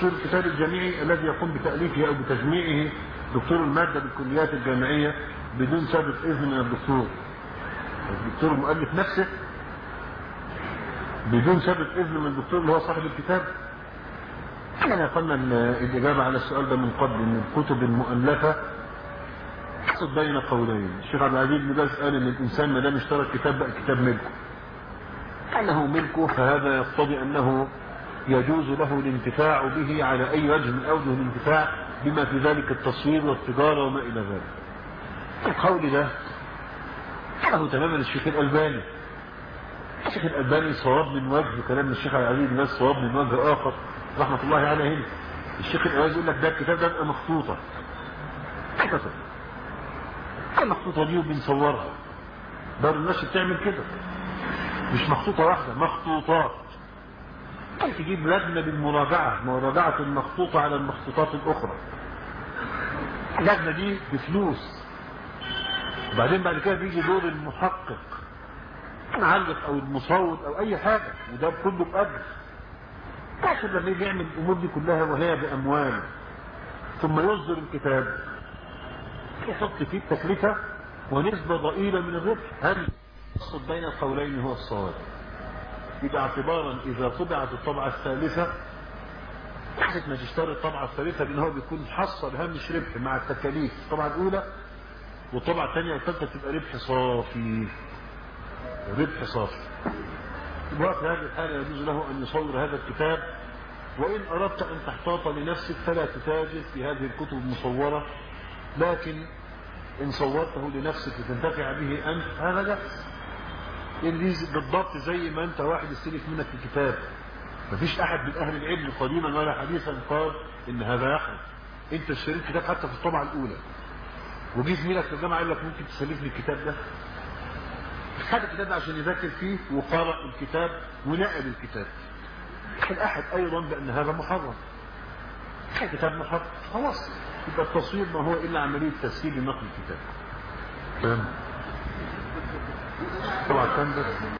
تصوير الكتاب الجامعي الذي يقوم بتأليفه أو بتجميعه دكتور المادة بالكليات الجامعية بدون سابق إذن من الدكتور الدكتور المؤلف نفسه بدون سابق إذن من الدكتور اللي هو صاحب الكتاب احنا قلنا الإجابة على السؤال ده من قبل إن الكتب المؤلفة تقصد بين قولين الشيخ عبد العزيز بن باز قال إن الإنسان ما دام اشترى الكتاب بقى كتاب ملكه أنه ملكه فهذا يقتضي أنه يجوز له الانتفاع به على أي وجه من أوجه الانتفاع بما في ذلك التصوير والتجارة وما إلى ذلك القول ده له تماما الشيخ الألباني الشيخ الألباني صواب من وجه كلام الشيخ عبد العزيز الناس صواب من وجه آخر رحمة الله عليه الشيخ الألباني يقول لك ده الكتاب ده بقى مخطوطة كتب المخطوطة دي وبنصورها دار النشر بتعمل كده مش مخطوطة واحدة مخطوطات تجيب لجنة بالمراجعة مراجعة المخطوطة على المخطوطات الأخرى اللجنة دي بفلوس وبعدين بعد كده بيجي دور المحقق المعلق أو المصوت أو أي حاجة وده كله بأجر عشان لما يجي يعمل الأمور دي كلها وهي بأموال ثم يصدر الكتاب يحط فيه التكلفة ونسبة ضئيلة من الربح هل يقصد بين القولين هو الصواب يبقى اعتبارا اذا طبعت الطبعة الثالثة لحظة ما تشتري الطبعة الثالثة لان هو بيكون حصل هامش ربح مع التكاليف الطبعة الاولى والطبعة الثانية والثالثة تبقى ربح صافي ربح صافي وفي هذه الحالة يجوز له ان يصور هذا الكتاب وان اردت ان تحتاط لنفسك فلا تتاجر في هذه الكتب المصورة لكن ان صورته لنفسك لتنتفع به انت هذا جائز اللي بالضبط زي ما انت واحد يستلف منك الكتاب مفيش احد من اهل العلم قديما ولا حديثا قال ان هذا يحرم انت اشتريت كتاب حتى في الطبعه الاولى وجي زميلك في الجامعه قال لك ممكن تسلفني الكتاب ده خد الكتاب ده عشان يذاكر فيه وقرأ الكتاب ونقل الكتاب الاحد ايضا بان هذا محرم الكتاب محرم خلاص يبقى التصوير ما هو الا عمليه تسهيل نقل الكتاب فاهم طبعا كان ده